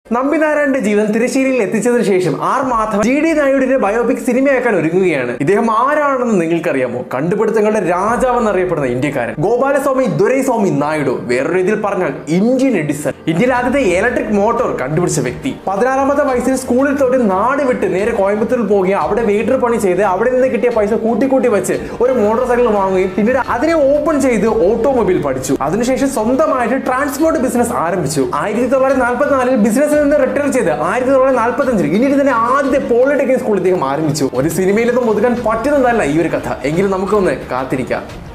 നമ്പിനാരായണന്റെ ജീവിതം തിരശ്ശേരിയിൽ എത്തിച്ചതിനു ശേഷം ആർ മാധവൻ ജി ഡി നായിഡുവിന്റെ ബയോപിക് സിനിമയാക്കാൻ ഒരുങ്ങുകയാണ് ഇദ്ദേഹം ആരാണെന്ന് നിങ്ങൾക്കറിയാമോ കണ്ടുപിടുത്തങ്ങളുടെ രാജാവ് എന്നറിയപ്പെടുന്ന ഇന്ത്യക്കാരൻ ഗോപാലസ്വാമി ദുരൈസ്വാമി നായിഡു വേറൊരു രീതിയിൽ പറഞ്ഞാൽ ഇന്ത്യൻ എഡിസൺ ഇന്ത്യയിലെ ആദ്യത്തെ ഇലക്ട്രിക് മോട്ടോർ കണ്ടുപിടിച്ച വ്യക്തി പതിനാറാമത്തെ വയസ്സിൽ സ്കൂളിൽ തൊട്ട് നാട് വിട്ട് നേരെ കോയമ്പത്തൂരിൽ പോവുകയും അവിടെ വെയിറ്റർ പണി ചെയ്ത് അവിടെ നിന്ന് കിട്ടിയ പൈസ കൂട്ടി കൂട്ടി വെച്ച് ഒരു മോട്ടോർ സൈക്കിൾ വാങ്ങുകയും പിന്നീട് അതിനെ ഓപ്പൺ ചെയ്ത് ഓട്ടോമൊബൈൽ പഠിച്ചു അതിനുശേഷം സ്വന്തമായിട്ട് ട്രാൻസ്പോർട്ട് ബിസിനസ് ആരംഭിച്ചു ആയിരത്തി തൊള്ളായിരത്തി നാൽപ്പത്തിനാലിൽ ബിസിനസ്സിൽ നിന്ന് റിട്ടയർ ചെയ്ത് ആയിരത്തി തൊള്ളായിരത്തി നാൽപ്പത്തി അഞ്ചിൽ ഇന്ത്യയിൽ തന്നെ ആദ്യത്തെ പോളിടെക്നിക് സ്കൂൾ ഇദ്ദേഹം ആരംഭിച്ചു ഒരു സിനിമയിൽ നിന്നും ഒതുക്കാൻ പറ്റുന്നതല്ല ഈ ഒരു കഥ എങ്കിലും നമുക്കൊന്ന് കാത്തിരിക്കാം